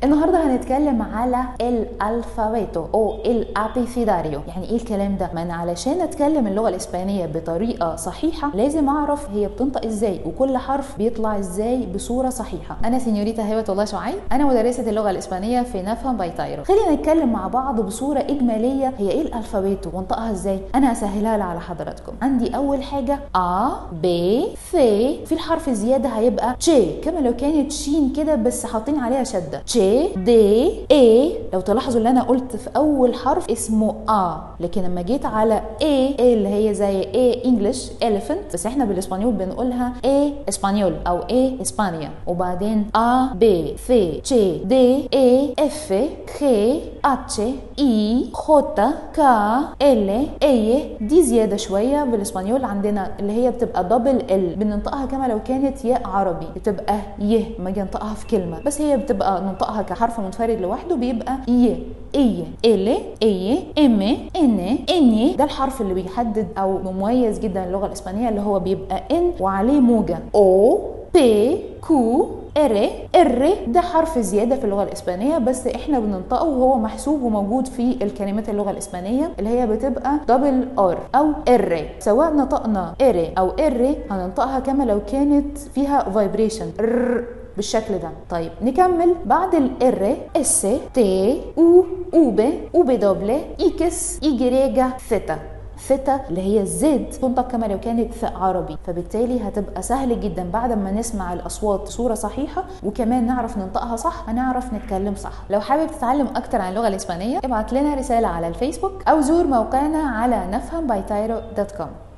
النهارده هنتكلم على الالفابيتو او الابيثيداريو يعني ايه الكلام ده ما انا علشان اتكلم اللغه الاسبانيه بطريقه صحيحه لازم اعرف هي بتنطق ازاي وكل حرف بيطلع ازاي بصوره صحيحه انا سينيوريتا هبه الله شعيب انا مدرسه اللغه الاسبانيه في نفهم باي تايرو خلينا نتكلم مع بعض بصوره اجماليه هي ايه الالفابيتو وانطقها ازاي انا هسهلها على حضراتكم عندي اول حاجه ا ب ث في الحرف زياده هيبقى تشي كما لو كانت شين كده بس حاطين عليها شده تشي دي اي لو تلاحظوا اللي انا قلت في اول حرف اسمه ا لكن لما جيت على اي اي اللي هي زي اي انجلش اليفنت بس احنا بالاسبانيول بنقولها اي اسبانيول او اي اسبانيا وبعدين ا ب ث تشي دي اي اف خ اتش اي جوتا كا ال اي دي زياده شويه بالاسبانيول عندنا اللي هي بتبقى دبل ال بننطقها كما لو كانت ياء عربي بتبقى ي ما اجي انطقها في كلمه بس هي بتبقى ننطقها كحرف منفرد لوحده بيبقى ي اي ال اي ام ان اني ده الحرف اللي بيحدد او مميز جدا اللغه الاسبانيه اللي هو بيبقى ان وعليه موجه او بي كو ار ار ده حرف زياده في اللغه الاسبانيه بس احنا بننطقه وهو محسوب وموجود في الكلمات اللغه الاسبانيه اللي هي بتبقى دبل ار او ار سواء نطقنا ار او ار هننطقها كما لو كانت فيها فايبريشن ر بالشكل ده طيب نكمل بعد الار اس تي او او ب او ب دبل اكس ايجريجا ثيتا ثيتا اللي هي الزد تنطق كما لو كانت ثاء عربي فبالتالي هتبقى سهل جدا بعد ما نسمع الاصوات بصوره صحيحه وكمان نعرف ننطقها صح هنعرف نتكلم صح لو حابب تتعلم اكتر عن اللغه الاسبانيه ابعت لنا رساله على الفيسبوك او زور موقعنا على نفهم باي تايرو دوت كوم